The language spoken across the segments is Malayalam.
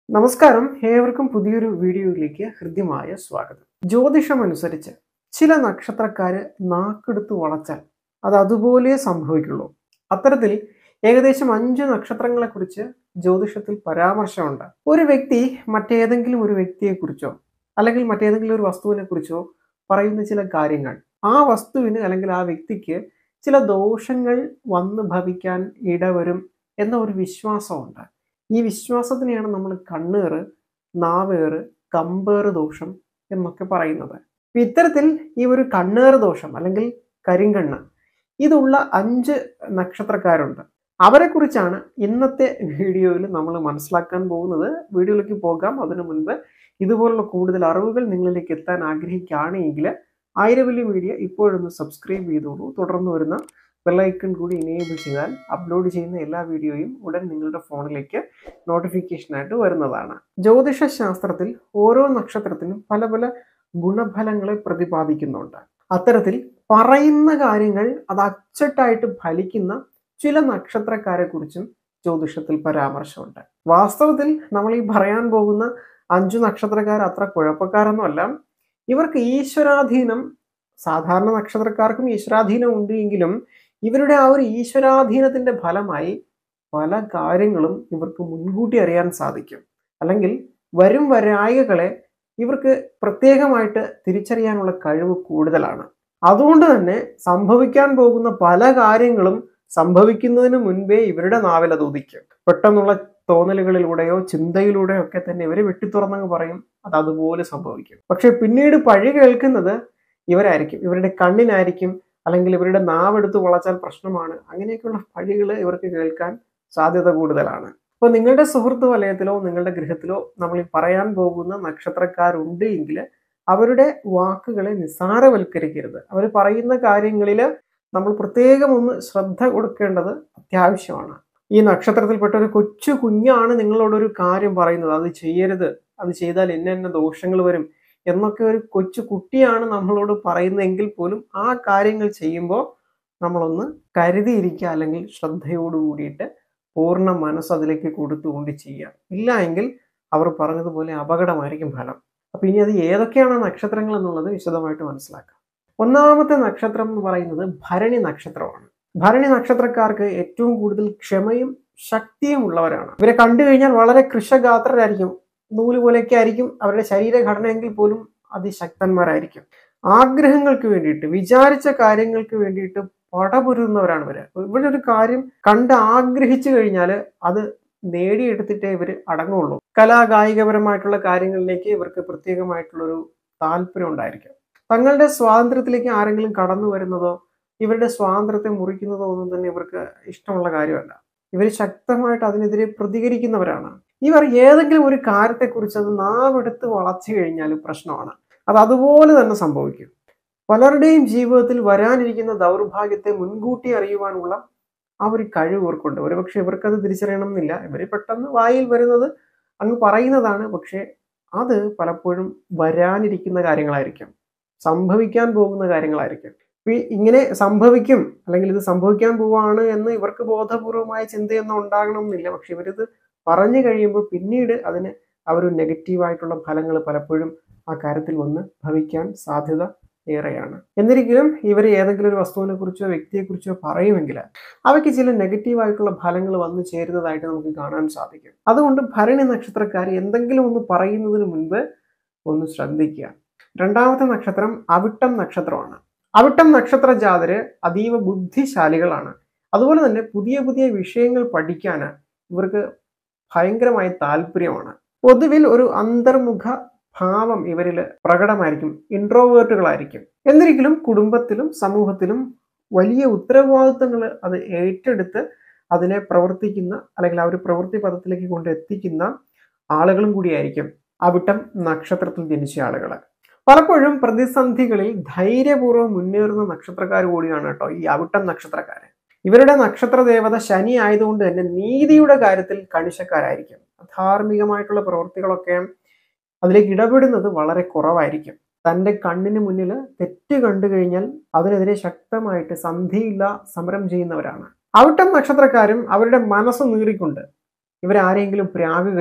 നമസ്കാരം ഏവർക്കും പുതിയൊരു വീഡിയോയിലേക്ക് ഹൃദ്യമായ സ്വാഗതം ജ്യോതിഷം അനുസരിച്ച് ചില നക്ഷത്രക്കാര് നാക്കെടുത്ത് വളച്ചാൽ അത് അതുപോലെ സംഭവിക്കുള്ളൂ അത്തരത്തിൽ ഏകദേശം അഞ്ച് നക്ഷത്രങ്ങളെക്കുറിച്ച് ജ്യോതിഷത്തിൽ പരാമർശമുണ്ട് ഒരു വ്യക്തി മറ്റേതെങ്കിലും ഒരു വ്യക്തിയെക്കുറിച്ചോ അല്ലെങ്കിൽ മറ്റേതെങ്കിലും ഒരു വസ്തുവിനെ കുറിച്ചോ പറയുന്ന ചില കാര്യങ്ങൾ ആ വസ്തുവിന് അല്ലെങ്കിൽ ആ വ്യക്തിക്ക് ചില ദോഷങ്ങൾ വന്നു ഭവിക്കാൻ ഇടവരും എന്ന ഒരു വിശ്വാസമുണ്ട് ഈ വിശ്വാസത്തിനെയാണ് നമ്മൾ കണ്ണേറ് നാവേറ് കമ്പേറ് ദോഷം എന്നൊക്കെ പറയുന്നത് അപ്പൊ ഇത്തരത്തിൽ ഈ ഒരു കണ്ണേറ് ദോഷം അല്ലെങ്കിൽ കരിങ്കണ്ണ് ഇതുള്ള അഞ്ച് നക്ഷത്രക്കാരുണ്ട് അവരെക്കുറിച്ചാണ് ഇന്നത്തെ വീഡിയോയിൽ നമ്മൾ മനസ്സിലാക്കാൻ പോകുന്നത് വീഡിയോയിലേക്ക് പോകാം അതിനു മുൻപ് ഇതുപോലുള്ള കൂടുതൽ അറിവുകൾ നിങ്ങളിലേക്ക് എത്താൻ ആഗ്രഹിക്കുകയാണെങ്കിൽ ആയിരവല്ലി മീഡിയ ഇപ്പോഴൊന്ന് സബ്സ്ക്രൈബ് ചെയ്തോളൂ തുടർന്ന് വരുന്ന ബെല്ലൈക്കൺ കൂടി ഇനേബിൾ ചെയ്താൽ അപ്ലോഡ് ചെയ്യുന്ന എല്ലാ വീഡിയോയും ഉടൻ നിങ്ങളുടെ ഫോണിലേക്ക് നോട്ടിഫിക്കേഷനായിട്ട് വരുന്നതാണ് ജ്യോതിഷ ശാസ്ത്രത്തിൽ ഓരോ നക്ഷത്രത്തിനും പല പല ഗുണഫലങ്ങളെ പ്രതിപാദിക്കുന്നുണ്ട് അത്തരത്തിൽ പറയുന്ന കാര്യങ്ങൾ അത് അച്ചട്ടായിട്ട് ഫലിക്കുന്ന ചില നക്ഷത്രക്കാരെ കുറിച്ചും ജ്യോതിഷത്തിൽ പരാമർശമുണ്ട് വാസ്തവത്തിൽ നമ്മൾ ഈ പറയാൻ പോകുന്ന അഞ്ചു നക്ഷത്രക്കാർ അത്ര കുഴപ്പക്കാരൊന്നുമല്ല ഇവർക്ക് ഈശ്വരാധീനം സാധാരണ നക്ഷത്രക്കാർക്കും ഈശ്വരാധീനം ഉണ്ട് എങ്കിലും ഇവരുടെ ആ ഒരു ഈശ്വരാധീനത്തിന്റെ ഫലമായി പല കാര്യങ്ങളും ഇവർക്ക് മുൻകൂട്ടി അറിയാൻ സാധിക്കും അല്ലെങ്കിൽ വരും വരായികളെ ഇവർക്ക് പ്രത്യേകമായിട്ട് തിരിച്ചറിയാനുള്ള കഴിവ് കൂടുതലാണ് അതുകൊണ്ട് തന്നെ സംഭവിക്കാൻ പോകുന്ന പല കാര്യങ്ങളും സംഭവിക്കുന്നതിന് മുൻപേ ഇവരുടെ നാവിൽ അത് ഉദിക്കും പെട്ടെന്നുള്ള തോന്നലുകളിലൂടെയോ ചിന്തയിലൂടെയോ ഒക്കെ തന്നെ ഇവർ വെട്ടിത്തുറന്നങ്ങ് പറയും അത് അതുപോലെ സംഭവിക്കും പക്ഷെ പിന്നീട് പഴി കേൾക്കുന്നത് ഇവരായിരിക്കും ഇവരുടെ കണ്ണിനായിരിക്കും അല്ലെങ്കിൽ ഇവരുടെ നാവെടുത്ത് വളച്ചാൽ പ്രശ്നമാണ് അങ്ങനെയൊക്കെയുള്ള പഴികൾ ഇവർക്ക് കേൾക്കാൻ സാധ്യത കൂടുതലാണ് അപ്പോൾ നിങ്ങളുടെ സുഹൃത്ത് വലയത്തിലോ നിങ്ങളുടെ ഗൃഹത്തിലോ നമ്മൾ ഈ പറയാൻ പോകുന്ന നക്ഷത്രക്കാരുണ്ട് എങ്കിൽ അവരുടെ വാക്കുകളെ നിസ്സാരവൽക്കരിക്കരുത് അവർ പറയുന്ന കാര്യങ്ങളിൽ നമ്മൾ പ്രത്യേകം ഒന്ന് ശ്രദ്ധ കൊടുക്കേണ്ടത് അത്യാവശ്യമാണ് ഈ നക്ഷത്രത്തിൽപ്പെട്ട ഒരു കൊച്ചു കുഞ്ഞാണ് നിങ്ങളോടൊരു കാര്യം പറയുന്നത് അത് ചെയ്യരുത് അത് ചെയ്താൽ എന്നെ എന്നെ ദോഷങ്ങൾ വരും എന്നൊക്കെ ഒരു കൊച്ചു കുട്ടിയാണ് നമ്മളോട് പറയുന്നതെങ്കിൽ പോലും ആ കാര്യങ്ങൾ ചെയ്യുമ്പോൾ നമ്മളൊന്ന് കരുതിയിരിക്കുക അല്ലെങ്കിൽ ശ്രദ്ധയോട് കൂടിയിട്ട് പൂർണ്ണ മനസ്സ് അതിലേക്ക് കൊടുത്തുകൊണ്ട് ചെയ്യുക ഇല്ല എങ്കിൽ അവർ പറഞ്ഞതുപോലെ അപകടമായിരിക്കും ഫലം അപ്പൊ ഇനി അത് ഏതൊക്കെയാണ് നക്ഷത്രങ്ങൾ എന്നുള്ളത് വിശദമായിട്ട് മനസ്സിലാക്കാം ഒന്നാമത്തെ നക്ഷത്രം എന്ന് പറയുന്നത് ഭരണി നക്ഷത്രമാണ് ഭരണി നക്ഷത്രക്കാർക്ക് ഏറ്റവും കൂടുതൽ ക്ഷമയും ശക്തിയും ഉള്ളവരാണ് ഇവരെ കണ്ടു കഴിഞ്ഞാൽ വളരെ കൃഷഗാത്രരായിരിക്കും നൂല് പോലെയൊക്കെ ആയിരിക്കും അവരുടെ ശരീരഘടനയെങ്കിൽ പോലും അതിശക്തന്മാരായിരിക്കും ആഗ്രഹങ്ങൾക്ക് വേണ്ടിയിട്ട് വിചാരിച്ച കാര്യങ്ങൾക്ക് വേണ്ടിയിട്ട് പടപൊരുന്നവരാണ് ഇവര് ഇവിടെ ഒരു കാര്യം കണ്ട് ആഗ്രഹിച്ചു കഴിഞ്ഞാൽ അത് നേടിയെടുത്തിട്ടേ ഇവർ അടങ്ങുള്ളൂ കലാകായികപരമായിട്ടുള്ള കാര്യങ്ങളിലേക്ക് ഇവർക്ക് പ്രത്യേകമായിട്ടുള്ളൊരു താല്പര്യം ഉണ്ടായിരിക്കും തങ്ങളുടെ സ്വാതന്ത്ര്യത്തിലേക്ക് ആരെങ്കിലും കടന്നു വരുന്നതോ ഇവരുടെ സ്വാതന്ത്ര്യത്തെ മുറിക്കുന്നതോ ഒന്നും തന്നെ ഇവർക്ക് ഇഷ്ടമുള്ള കാര്യമല്ല ഇവർ ശക്തമായിട്ട് അതിനെതിരെ പ്രതികരിക്കുന്നവരാണ് ഇവർ ഏതെങ്കിലും ഒരു കാര്യത്തെക്കുറിച്ച് അത് നാവെടുത്ത് വളച്ചു കഴിഞ്ഞാൽ പ്രശ്നമാണ് അത് അതുപോലെ തന്നെ സംഭവിക്കും പലരുടെയും ജീവിതത്തിൽ വരാനിരിക്കുന്ന ദൗർഭാഗ്യത്തെ മുൻകൂട്ടി അറിയുവാനുള്ള ആ ഒരു കഴിവ് ഇവർക്കുണ്ട് ഒരുപക്ഷെ ഇവർക്കത് തിരിച്ചറിയണം എന്നില്ല ഇവർ പെട്ടെന്ന് വായിൽ വരുന്നത് അങ്ങ് പറയുന്നതാണ് പക്ഷെ അത് പലപ്പോഴും വരാനിരിക്കുന്ന കാര്യങ്ങളായിരിക്കും സംഭവിക്കാൻ പോകുന്ന കാര്യങ്ങളായിരിക്കും ഇങ്ങനെ സംഭവിക്കും അല്ലെങ്കിൽ ഇത് സംഭവിക്കാൻ പോവാണ് എന്ന് ഇവർക്ക് ബോധപൂർവമായ ചിന്തയൊന്നും ഉണ്ടാകണമെന്നില്ല പക്ഷെ ഇവരിത് പറഞ്ഞു കഴിയുമ്പോൾ പിന്നീട് അതിന് അവർ നെഗറ്റീവായിട്ടുള്ള ഫലങ്ങൾ പലപ്പോഴും ആ കാര്യത്തിൽ വന്ന് ഭവിക്കാൻ സാധ്യത ഏറെയാണ് എന്നിരിക്കലും ഇവർ ഏതെങ്കിലും ഒരു വസ്തുവിനെ കുറിച്ചോ വ്യക്തിയെക്കുറിച്ചോ പറയുമെങ്കിൽ അവയ്ക്ക് ചില നെഗറ്റീവായിട്ടുള്ള ഫലങ്ങൾ വന്നു ചേരുന്നതായിട്ട് നമുക്ക് കാണാൻ സാധിക്കും അതുകൊണ്ട് ഭരണി നക്ഷത്രക്കാർ എന്തെങ്കിലും ഒന്ന് പറയുന്നതിന് മുൻപ് ഒന്ന് ശ്രദ്ധിക്കുക രണ്ടാമത്തെ നക്ഷത്രം അവിട്ടം നക്ഷത്രമാണ് അവിട്ടം നക്ഷത്ര ജാതര് അതീവ ബുദ്ധിശാലികളാണ് അതുപോലെ തന്നെ പുതിയ പുതിയ വിഷയങ്ങൾ പഠിക്കാൻ ഇവർക്ക് ഭയങ്കരമായ താല്പര്യമാണ് പൊതുവിൽ ഒരു അന്തർമുഖ ഭാവം ഇവരിൽ പ്രകടമായിരിക്കും ഇൻട്രോവേർട്ടുകളായിരിക്കും എന്നിരിക്കലും കുടുംബത്തിലും സമൂഹത്തിലും വലിയ ഉത്തരവാദിത്തങ്ങൾ അത് ഏറ്റെടുത്ത് അതിനെ പ്രവർത്തിക്കുന്ന അല്ലെങ്കിൽ ആ ഒരു പ്രവൃത്തി പദത്തിലേക്ക് കൊണ്ട് എത്തിക്കുന്ന ആളുകളും കൂടിയായിരിക്കും അവിട്ടം നക്ഷത്രത്തിൽ ജനിച്ച ആളുകൾ പലപ്പോഴും പ്രതിസന്ധികളിൽ ധൈര്യപൂർവ്വം മുന്നേറുന്ന നക്ഷത്രക്കാർ കൂടിയാണ് കേട്ടോ ഈ അവിട്ടം നക്ഷത്രക്കാര് ഇവരുടെ നക്ഷത്ര ദേവത ശനി ആയതുകൊണ്ട് തന്നെ നീതിയുടെ കാര്യത്തിൽ കണിശക്കാരായിരിക്കും ധാർമ്മികമായിട്ടുള്ള പ്രവൃത്തികളൊക്കെ അതിലേക്ക് ഇടപെടുന്നത് വളരെ കുറവായിരിക്കും തൻ്റെ കണ്ണിന് മുന്നിൽ തെറ്റ് കണ്ടു കഴിഞ്ഞാൽ അതിനെതിരെ ശക്തമായിട്ട് സന്ധിയില്ല സമരം ചെയ്യുന്നവരാണ് അവിട്ടം നക്ഷത്രക്കാരും അവരുടെ മനസ്സ് നീറിക്കൊണ്ട് ഇവരാരെങ്കിലും പ്രാകുകയോ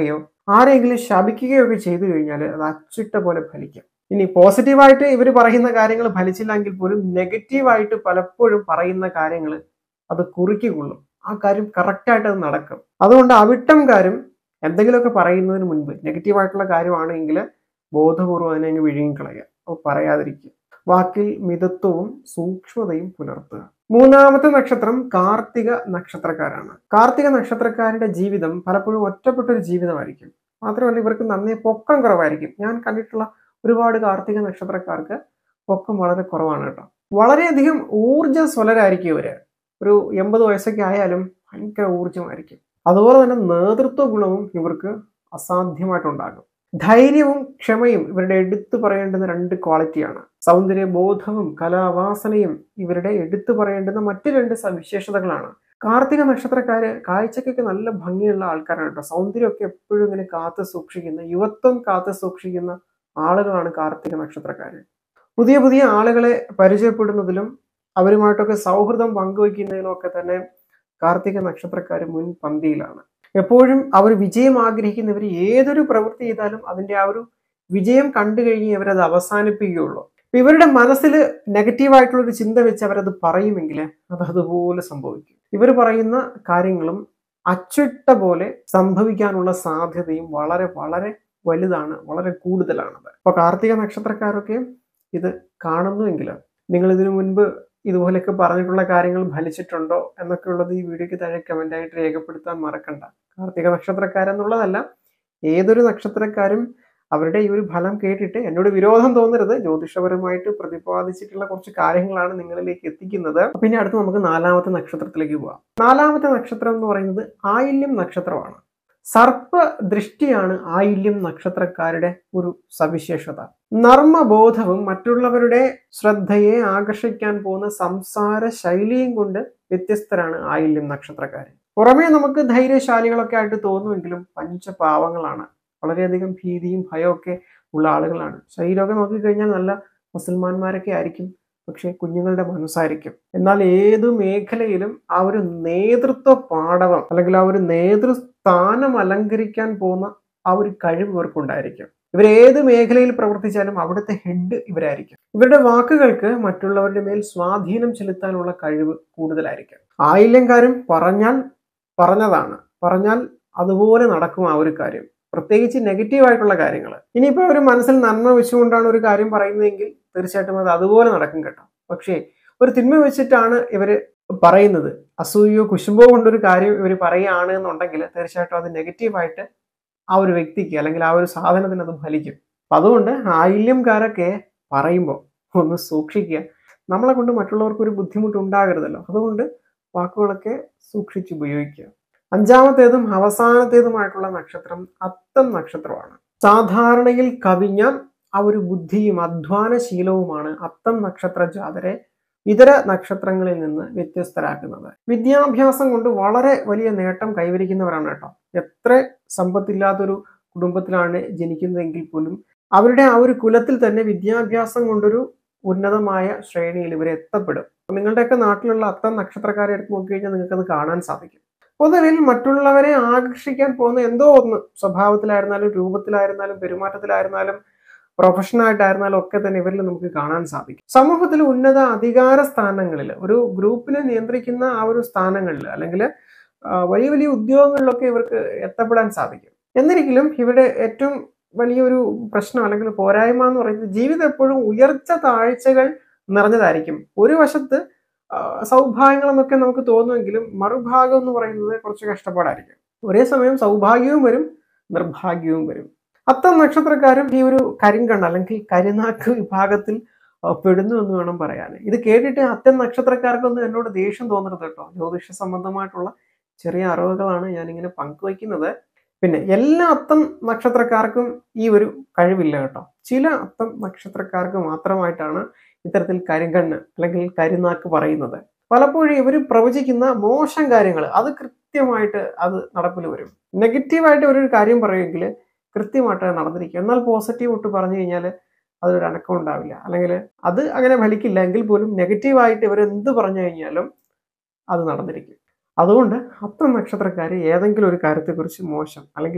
ആരെങ്കിലും ശപിക്കുകയൊക്കെ ചെയ്തു കഴിഞ്ഞാൽ അത് അച്ചിട്ട പോലെ ഫലിക്കും ഇനി പോസിറ്റീവായിട്ട് ഇവർ പറയുന്ന കാര്യങ്ങൾ ഫലിച്ചില്ലെങ്കിൽ പോലും നെഗറ്റീവായിട്ട് പലപ്പോഴും പറയുന്ന കാര്യങ്ങൾ അത് കുറിക്കൊള്ളും ആ കാര്യം കറക്റ്റായിട്ട് അത് നടക്കും അതുകൊണ്ട് അവിട്ടംകാരും എന്തെങ്കിലുമൊക്കെ പറയുന്നതിന് മുൻപ് നെഗറ്റീവായിട്ടുള്ള കാര്യമാണെങ്കിൽ ബോധപൂർവ്വം അതിനെ അങ്ങ് വിഴുങ്ങിക്കളയുക അപ്പോൾ പറയാതിരിക്കുക വാക്കിൽ മിതത്വവും സൂക്ഷ്മതയും പുലർത്തുക മൂന്നാമത്തെ നക്ഷത്രം കാർത്തിക നക്ഷത്രക്കാരാണ് കാർത്തിക നക്ഷത്രക്കാരുടെ ജീവിതം പലപ്പോഴും ഒറ്റപ്പെട്ട ഒരു ജീവിതമായിരിക്കും മാത്രമല്ല ഇവർക്ക് നന്നേ പൊക്കം കുറവായിരിക്കും ഞാൻ കണ്ടിട്ടുള്ള ഒരുപാട് കാർത്തിക നക്ഷത്രക്കാർക്ക് പൊക്കം വളരെ കുറവാണ് കേട്ടോ വളരെയധികം ഊർജ്ജസ്വലരായിരിക്കും ഇവര് ഒരു എൺപത് വയസ്സൊക്കെ ആയാലും ഭയങ്കര ഊർജ്ജമായിരിക്കും അതുപോലെ തന്നെ നേതൃത്വ ഗുണവും ഇവർക്ക് അസാധ്യമായിട്ടുണ്ടാകും ധൈര്യവും ക്ഷമയും ഇവരുടെ എടുത്തു പറയേണ്ടുന്ന രണ്ട് ക്വാളിറ്റിയാണ് സൗന്ദര്യബോധവും കലാവാസനയും ഇവരുടെ എടുത്തു പറയേണ്ടുന്ന മറ്റു രണ്ട് സവിശേഷതകളാണ് കാർത്തിക നക്ഷത്രക്കാര് കാഴ്ചക്കൊക്കെ നല്ല ഭംഗിയുള്ള ആൾക്കാരാണ് കേട്ടോ സൗന്ദര്യമൊക്കെ എപ്പോഴും ഇങ്ങനെ കാത്തു സൂക്ഷിക്കുന്ന യുവത്വം കാത്തു സൂക്ഷിക്കുന്ന ആളുകളാണ് കാർത്തിക നക്ഷത്രക്കാര് പുതിയ പുതിയ ആളുകളെ പരിചയപ്പെടുന്നതിലും അവരുമായിട്ടൊക്കെ സൗഹൃദം പങ്കുവയ്ക്കുന്നതിലും ഒക്കെ തന്നെ കാർത്തിക നക്ഷത്രക്കാർ മുൻപന്തിയിലാണ് എപ്പോഴും അവർ വിജയം ആഗ്രഹിക്കുന്നവർ ഏതൊരു പ്രവൃത്തി ചെയ്താലും അതിന്റെ ആ ഒരു വിജയം കണ്ടു കഴിഞ്ഞ് അവരത് അവസാനിപ്പിക്കുകയുള്ളൂ അപ്പൊ ഇവരുടെ മനസ്സിൽ നെഗറ്റീവായിട്ടുള്ള ഒരു ചിന്ത വെച്ച് അവരത് പറയുമെങ്കിൽ അത് അതുപോലെ സംഭവിക്കും ഇവർ പറയുന്ന കാര്യങ്ങളും അച്ചിട്ട പോലെ സംഭവിക്കാനുള്ള സാധ്യതയും വളരെ വളരെ വലുതാണ് വളരെ കൂടുതലാണത് അപ്പൊ കാർത്തിക നക്ഷത്രക്കാരൊക്കെ ഇത് കാണുന്നുവെങ്കിൽ നിങ്ങൾ ഇതിനു മുൻപ് ഇതുപോലെയൊക്കെ പറഞ്ഞിട്ടുള്ള കാര്യങ്ങൾ ഫലിച്ചിട്ടുണ്ടോ എന്നൊക്കെ ഉള്ളത് ഈ വീഡിയോയ്ക്ക് താഴെ കമൻ്റായിട്ട് രേഖപ്പെടുത്താൻ മറക്കണ്ട കാർത്തിക നക്ഷത്രക്കാരെന്നുള്ളതല്ല ഏതൊരു നക്ഷത്രക്കാരും അവരുടെ ഈ ഒരു ഫലം കേട്ടിട്ട് എന്നോട് വിരോധം തോന്നരുത് ജ്യോതിഷപരമായിട്ട് പ്രതിപാദിച്ചിട്ടുള്ള കുറച്ച് കാര്യങ്ങളാണ് നിങ്ങളിലേക്ക് എത്തിക്കുന്നത് പിന്നെ അടുത്ത് നമുക്ക് നാലാമത്തെ നക്ഷത്രത്തിലേക്ക് പോവാം നാലാമത്തെ നക്ഷത്രം എന്ന് പറയുന്നത് ആയില്യം നക്ഷത്രമാണ് സർപ്പ ദൃഷ്ടിയാണ് ആയില്യം നക്ഷത്രക്കാരുടെ ഒരു സവിശേഷത നർമ്മബോധവും മറ്റുള്ളവരുടെ ശ്രദ്ധയെ ആകർഷിക്കാൻ പോകുന്ന സംസാര ശൈലിയും കൊണ്ട് വ്യത്യസ്തരാണ് ആയില്യം നക്ഷത്രക്കാർ പുറമേ നമുക്ക് ധൈര്യശാലികളൊക്കെ ആയിട്ട് തോന്നുമെങ്കിലും പഞ്ചപാവങ്ങളാണ് വളരെയധികം ഭീതിയും ഭയമൊക്കെ ഉള്ള ആളുകളാണ് ശരീരമൊക്കെ നോക്കിക്കഴിഞ്ഞാൽ നല്ല മുസൽമാന്മാരൊക്കെ ആയിരിക്കും പക്ഷേ കുഞ്ഞുങ്ങളുടെ മനസ്സായിരിക്കും എന്നാൽ ഏതു മേഖലയിലും ആ ഒരു നേതൃത്വ പാടവം അല്ലെങ്കിൽ ആ ഒരു നേതൃസ്ഥാനം അലങ്കരിക്കാൻ പോകുന്ന ആ ഒരു കഴിവ് ഇവർക്കുണ്ടായിരിക്കും ഇവർ ഏത് മേഖലയിൽ പ്രവർത്തിച്ചാലും അവിടുത്തെ ഹെഡ് ഇവരായിരിക്കും ഇവരുടെ വാക്കുകൾക്ക് മറ്റുള്ളവരുടെ മേൽ സ്വാധീനം ചെലുത്താനുള്ള കഴിവ് കൂടുതലായിരിക്കും ആയില്യംകാരും പറഞ്ഞാൽ പറഞ്ഞതാണ് പറഞ്ഞാൽ അതുപോലെ നടക്കും ആ ഒരു കാര്യം പ്രത്യേകിച്ച് നെഗറ്റീവ് ആയിട്ടുള്ള കാര്യങ്ങൾ ഇനിയിപ്പോൾ ഒരു മനസ്സിൽ നന്മ വെച്ചുകൊണ്ടാണ് ഒരു കാര്യം പറയുന്നതെങ്കിൽ തീർച്ചയായിട്ടും അത് അതുപോലെ നടക്കും കേട്ടോ പക്ഷേ ഒരു തിന്മ വെച്ചിട്ടാണ് ഇവര് പറയുന്നത് അസൂയോ കുശുമ്പോ കൊണ്ടൊരു കാര്യം ഇവർ പറയുകയാണ് എന്നുണ്ടെങ്കിൽ തീർച്ചയായിട്ടും അത് നെഗറ്റീവായിട്ട് ആ ഒരു വ്യക്തിക്ക് അല്ലെങ്കിൽ ആ ഒരു സാധനത്തിന് അത് ഫലിക്കും അപ്പം അതുകൊണ്ട് ആയില്യംകാരൊക്കെ പറയുമ്പോൾ ഒന്ന് സൂക്ഷിക്കുക നമ്മളെ കൊണ്ട് മറ്റുള്ളവർക്ക് ഒരു ബുദ്ധിമുട്ട് ഉണ്ടാകരുതല്ലോ അതുകൊണ്ട് വാക്കുകളൊക്കെ സൂക്ഷിച്ച് ഉപയോഗിക്കുക അഞ്ചാമത്തേതും അവസാനത്തേതുമായിട്ടുള്ള നക്ഷത്രം അത്തം നക്ഷത്രമാണ് സാധാരണയിൽ കവിഞ്ഞ ആ ഒരു ബുദ്ധിയും അധ്വാനശീലവുമാണ് അത്തം നക്ഷത്ര ജാതരെ ഇതര നക്ഷത്രങ്ങളിൽ നിന്ന് വ്യത്യസ്തരാക്കുന്നത് വിദ്യാഭ്യാസം കൊണ്ട് വളരെ വലിയ നേട്ടം കൈവരിക്കുന്നവരാണ് കേട്ടോ എത്ര സമ്പത്തില്ലാത്തൊരു കുടുംബത്തിലാണ് ജനിക്കുന്നതെങ്കിൽ പോലും അവരുടെ ആ ഒരു കുലത്തിൽ തന്നെ വിദ്യാഭ്യാസം കൊണ്ടൊരു ഉന്നതമായ ശ്രേണിയിൽ ഇവർ എത്തപ്പെടും നിങ്ങളുടെയൊക്കെ നാട്ടിലുള്ള അത്തം നക്ഷത്രക്കാരെ എടുത്ത് നോക്കിക്കഴിഞ്ഞാൽ നിങ്ങൾക്കത് കാണാൻ സാധിക്കും പൊതുവിൽ മറ്റുള്ളവരെ ആകർഷിക്കാൻ പോകുന്ന എന്തോ ഒന്ന് സ്വഭാവത്തിലായിരുന്നാലും രൂപത്തിലായിരുന്നാലും പെരുമാറ്റത്തിലായിരുന്നാലും പ്രൊഫഷനായിട്ടായിരുന്നാലും ഒക്കെ തന്നെ ഇവരിൽ നമുക്ക് കാണാൻ സാധിക്കും സമൂഹത്തിൽ ഉന്നത അധികാര സ്ഥാനങ്ങളിൽ ഒരു ഗ്രൂപ്പിനെ നിയന്ത്രിക്കുന്ന ആ ഒരു സ്ഥാനങ്ങളിൽ അല്ലെങ്കിൽ വലിയ വലിയ ഉദ്യോഗങ്ങളിലൊക്കെ ഇവർക്ക് എത്തപ്പെടാൻ സാധിക്കും എന്നിരിക്കലും ഇവരുടെ ഏറ്റവും വലിയൊരു പ്രശ്നം അല്ലെങ്കിൽ പോരായ്മ എന്ന് പറയുന്നത് ജീവിതം എപ്പോഴും ഉയർച്ച താഴ്ചകൾ നിറഞ്ഞതായിരിക്കും ഒരു വശത്ത് സൗഭാഗ്യങ്ങളെന്നൊക്കെ നമുക്ക് തോന്നുമെങ്കിലും മറുഭാഗം എന്ന് പറയുന്നത് കുറച്ച് കഷ്ടപ്പാടായിരിക്കും ഒരേ സമയം സൗഭാഗ്യവും വരും നിർഭാഗ്യവും വരും അത്തം നക്ഷത്രക്കാരും ഈ ഒരു കരിങ്കണ്ണ് അല്ലെങ്കിൽ കരിനാക്ക് വിഭാഗത്തിൽ പെടുന്നു എന്ന് വേണം പറയാൻ ഇത് കേട്ടിട്ട് അത്തം നക്ഷത്രക്കാർക്കൊന്നും എന്നോട് ദേഷ്യം തോന്നരുത് കേട്ടോ ജ്യോതിഷ സംബന്ധമായിട്ടുള്ള ചെറിയ അറിവുകളാണ് ഞാനിങ്ങനെ പങ്കുവയ്ക്കുന്നത് പിന്നെ എല്ലാ അത്തം നക്ഷത്രക്കാർക്കും ഈ ഒരു കഴിവില്ല കേട്ടോ ചില അത്തം നക്ഷത്രക്കാർക്ക് മാത്രമായിട്ടാണ് ഇത്തരത്തിൽ കരിങ്കണ്ണ് അല്ലെങ്കിൽ കരിനാക്ക് പറയുന്നത് പലപ്പോഴും ഇവർ പ്രവചിക്കുന്ന മോശം കാര്യങ്ങൾ അത് കൃത്യമായിട്ട് അത് നടപ്പിൽ വരും നെഗറ്റീവായിട്ട് ഒരു കാര്യം പറയുമെങ്കിൽ കൃത്യമായിട്ട് നടന്നിരിക്കും എന്നാൽ പോസിറ്റീവ് ഇട്ട് പറഞ്ഞു കഴിഞ്ഞാൽ അതൊരു അനക്കം ഉണ്ടാവില്ല അല്ലെങ്കിൽ അത് അങ്ങനെ ഫലിക്കില്ല എങ്കിൽ പോലും നെഗറ്റീവായിട്ട് ഇവർ എന്ത് പറഞ്ഞു കഴിഞ്ഞാലും അത് നടന്നിരിക്കും അതുകൊണ്ട് അത്തം നക്ഷത്രക്കാർ ഏതെങ്കിലും ഒരു കാര്യത്തെക്കുറിച്ച് മോശം അല്ലെങ്കിൽ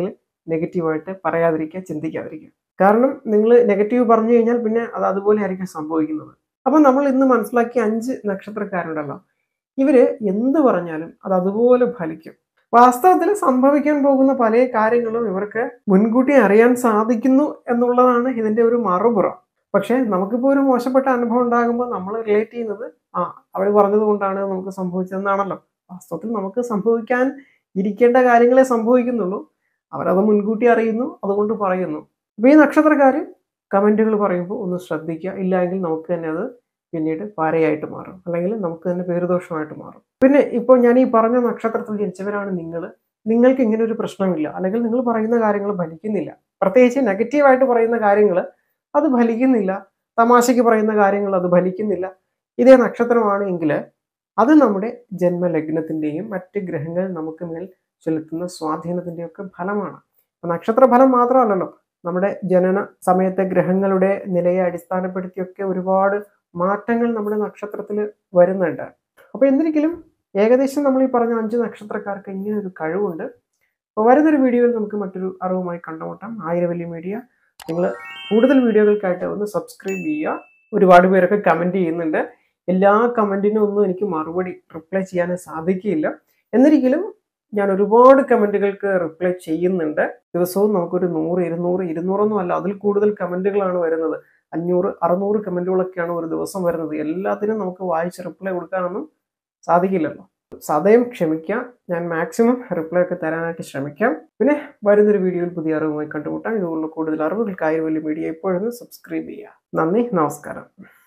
നെഗറ്റീവായിട്ട് പറയാതിരിക്കുക ചിന്തിക്കാതിരിക്കുക കാരണം നിങ്ങൾ നെഗറ്റീവ് പറഞ്ഞു കഴിഞ്ഞാൽ പിന്നെ അത് അതുപോലെ ആയിരിക്കും സംഭവിക്കുന്നത് അപ്പം നമ്മൾ ഇന്ന് മനസ്സിലാക്കിയ അഞ്ച് നക്ഷത്രക്കാരുണ്ടല്ലോ ഇവര് എന്ത് പറഞ്ഞാലും അത് അതുപോലെ ഫലിക്കും വാസ്തവത്തിൽ സംഭവിക്കാൻ പോകുന്ന പല കാര്യങ്ങളും ഇവർക്ക് മുൻകൂട്ടി അറിയാൻ സാധിക്കുന്നു എന്നുള്ളതാണ് ഇതിന്റെ ഒരു മറുപുറം പക്ഷേ നമുക്കിപ്പോൾ ഒരു മോശപ്പെട്ട അനുഭവം ഉണ്ടാകുമ്പോൾ നമ്മൾ റിലേറ്റ് ചെയ്യുന്നത് ആ അവർ പറഞ്ഞത് കൊണ്ടാണ് നമുക്ക് സംഭവിച്ചതെന്നാണല്ലോ വാസ്തവത്തിൽ നമുക്ക് സംഭവിക്കാൻ ഇരിക്കേണ്ട കാര്യങ്ങളെ സംഭവിക്കുന്നുള്ളൂ അവരത് മുൻകൂട്ടി അറിയുന്നു അതുകൊണ്ട് പറയുന്നു അപ്പോൾ ഈ നക്ഷത്രക്കാർ കമൻറ്റുകൾ പറയുമ്പോൾ ഒന്ന് ശ്രദ്ധിക്കുക ഇല്ല എങ്കിൽ നമുക്ക് തന്നെ അത് പിന്നീട് പാരയായിട്ട് മാറും അല്ലെങ്കിൽ നമുക്ക് തന്നെ പേരുദോഷമായിട്ട് മാറും പിന്നെ ഇപ്പോൾ ഞാൻ ഈ പറഞ്ഞ നക്ഷത്രത്തിൽ ജനിച്ചവരാണ് നിങ്ങൾ നിങ്ങൾക്ക് ഇങ്ങനെ ഒരു പ്രശ്നമില്ല അല്ലെങ്കിൽ നിങ്ങൾ പറയുന്ന കാര്യങ്ങൾ ഫലിക്കുന്നില്ല പ്രത്യേകിച്ച് നെഗറ്റീവായിട്ട് പറയുന്ന കാര്യങ്ങൾ അത് ഫലിക്കുന്നില്ല തമാശയ്ക്ക് പറയുന്ന കാര്യങ്ങൾ അത് ഫലിക്കുന്നില്ല ഇതേ നക്ഷത്രമാണ് എങ്കിൽ അത് നമ്മുടെ ജന്മലഗ്നത്തിൻ്റെയും മറ്റ് ഗ്രഹങ്ങൾ നമുക്ക് മേൽ ചെലുത്തുന്ന സ്വാധീനത്തിൻ്റെയും ഒക്കെ ഫലമാണ് നക്ഷത്ര ഫലം മാത്രമല്ലല്ലോ നമ്മുടെ ജനന സമയത്തെ ഗ്രഹങ്ങളുടെ നിലയെ അടിസ്ഥാനപ്പെടുത്തിയൊക്കെ ഒരുപാട് മാറ്റങ്ങൾ നമ്മുടെ നക്ഷത്രത്തിൽ വരുന്നുണ്ട് അപ്പോൾ എന്തിരിക്കലും ഏകദേശം നമ്മൾ ഈ പറഞ്ഞ അഞ്ച് നക്ഷത്രക്കാർക്ക് ഇങ്ങനെ ഒരു കഴിവുണ്ട് അപ്പോൾ വരുന്നൊരു വീഡിയോയിൽ നമുക്ക് മറ്റൊരു അറിവുമായി കണ്ടുമുട്ടാം ആയിരവല്ലി മീഡിയ നിങ്ങൾ കൂടുതൽ വീഡിയോകൾക്കായിട്ട് ഒന്ന് സബ്സ്ക്രൈബ് ചെയ്യുക ഒരുപാട് പേരൊക്കെ കമൻറ്റ് ചെയ്യുന്നുണ്ട് എല്ലാ കമൻറ്റിനും ഒന്നും എനിക്ക് മറുപടി റിപ്ലൈ ചെയ്യാൻ സാധിക്കില്ല എന്നിരിക്കലും ഞാൻ ഒരുപാട് കമൻറ്റുകൾക്ക് റിപ്ലൈ ചെയ്യുന്നുണ്ട് ദിവസവും നമുക്കൊരു നൂറ് ഇരുന്നൂറ് ഇരുന്നൂറൊന്നും അല്ല അതിൽ കൂടുതൽ കമൻറ്റുകളാണ് വരുന്നത് അഞ്ഞൂറ് അറുന്നൂറ് കമൻറ്റുകളൊക്കെയാണ് ഒരു ദിവസം വരുന്നത് എല്ലാത്തിനും നമുക്ക് വായിച്ച് റിപ്ലൈ കൊടുക്കാനൊന്നും സാധിക്കില്ലല്ലോ സദയം ക്ഷമിക്കാം ഞാൻ മാക്സിമം റിപ്ലൈ ഒക്കെ തരാനായിട്ട് ശ്രമിക്കാം പിന്നെ വരുന്നൊരു വീഡിയോയിൽ പുതിയ അറിവുമായി കണ്ടുമുട്ടാം ഇതുപോലുള്ള കൂടുതൽ അറിവുകൾക്കായി വലിയ മീഡിയ ഇപ്പോഴൊന്ന് സബ്സ്ക്രൈബ് ചെയ്യുക നന്ദി നമസ്കാരം